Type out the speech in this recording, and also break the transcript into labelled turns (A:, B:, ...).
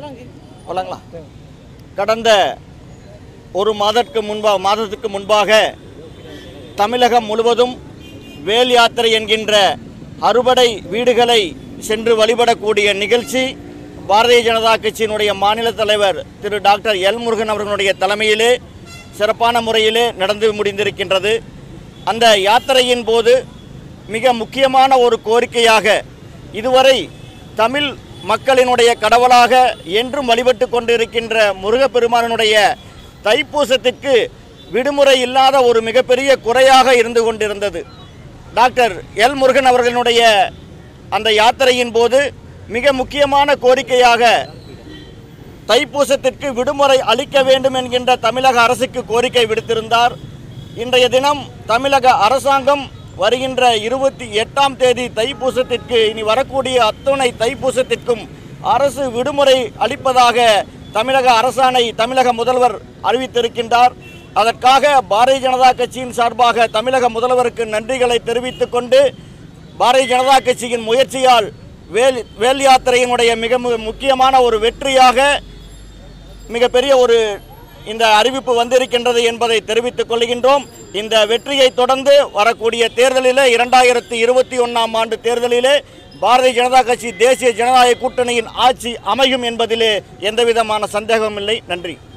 A: போலாங்களா கடந்த ஒரு மாதத்துக்கு முன்பாக மாதத்துக்கு முன்பாக தமிழகம் முழுவதும் வேல் யாத்திரை என்கின்ற அறுபடை வீடுகளை சென்று வழிபடக்கூடிய நிகழ்ச்சி பாரதிய ஜனதா கட்சியினுடைய மாநில தலைவர் திரு டாக்டர் எல் முருகன் அவர்களுடைய தலைமையிலே சிறப்பான முறையிலே நடந்து முடிந்திருக்கின்றது அந்த யாத்திரையின் போது மிக முக்கியமான ஒரு கோரிக்கையாக இதுவரை தமிழ் மக்களினுடைய கடவுளாக என்றும் வழிபட்டு கொண்டிருக்கின்ற முருகப்பெருமானுடைய தைப்பூசத்திற்கு விடுமுறை இல்லாத ஒரு மிகப்பெரிய குறையாக இருந்து கொண்டிருந்தது டாக்டர் எல் முருகன் அவர்களுடைய அந்த யாத்திரையின் போது மிக முக்கியமான கோரிக்கையாக தைப்பூசத்திற்கு விடுமுறை அளிக்க வேண்டும் என்கின்ற தமிழக அரசுக்கு கோரிக்கை விடுத்திருந்தார் இன்றைய தினம் தமிழக அரசாங்கம் வருகின்ற இருபத்தி எட்டாம் தேதி தைப்பூசத்திற்கு இனி வரக்கூடிய அத்துணை தைப்பூசத்திற்கும் அரசு விடுமுறை அளிப்பதாக தமிழக அரசாணை தமிழக முதல்வர் அறிவித்திருக்கின்றார் அதற்காக பாரதிய ஜனதா கட்சியின் சார்பாக தமிழக முதல்வருக்கு நன்றிகளை தெரிவித்துக் கொண்டு பாரதிய ஜனதா கட்சியின் முயற்சியால் வேல் வேல் யாத்திரையினுடைய மிக மு- முக்கியமான ஒரு வெற்றியாக மிகப்பெரிய ஒரு இந்த அறிவிப்பு வந்திருக்கின்றது என்பதை தெரிவித்துக் கொள்கின்றோம் இந்த வெற்றியை தொடர்ந்து வரக்கூடிய தேர்தலிலே இரண்டாயிரத்தி இருபத்தி ஒன்றாம் ஆண்டு தேர்தலிலே பாரதிய ஜனதா கட்சி தேசிய ஜனநாயக கூட்டணியின் ஆட்சி அமையும் என்பதிலே எந்தவிதமான சந்தேகமில்லை நன்றி